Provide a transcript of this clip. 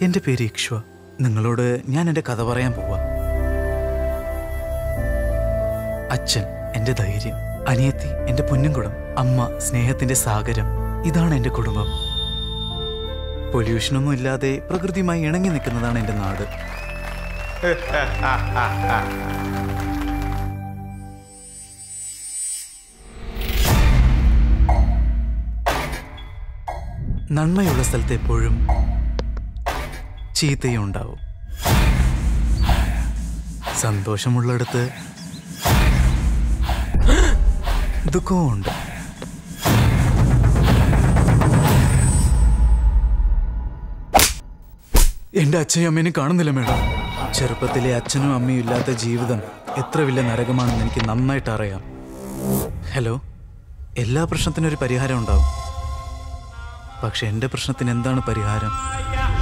എൻ്റെ പേര് ഇക്ഷ്വ നിങ്ങളോട് ഞാൻ എൻ്റെ കഥ പറയാൻ പോവാ അച്ഛൻ എൻ്റെ ധൈര്യം അനിയത്തി എൻ്റെ പൊന്നുംകുടം അമ്മ സ്നേഹത്തിൻ്റെ സാഗരം ഇതാണ് എൻ്റെ കുടുംബം പൊല്യൂഷനൊന്നും ഇല്ലാതെ പ്രകൃതിയുമായി ഇണങ്ങി നിൽക്കുന്നതാണ് എൻ്റെ നാട് നന്മയുള്ള സ്ഥലത്ത് എപ്പോഴും ചീത്തയും ഉണ്ടാവും സന്തോഷമുള്ളിടത്ത് ദുഃഖവും ഉണ്ട് എന്റെ അച്ഛനും അമ്മേനും കാണുന്നില്ല മേഡം ചെറുപ്പത്തിലെ അച്ഛനും അമ്മയും ഇല്ലാത്ത ജീവിതം എത്ര വലിയ നരകമാണെന്ന് എനിക്ക് നന്നായിട്ട് അറിയാം ഹലോ എല്ലാ പ്രശ്നത്തിനും ഒരു പരിഹാരം ഉണ്ടാവും പക്ഷെ എന്റെ പ്രശ്നത്തിന് എന്താണ് പരിഹാരം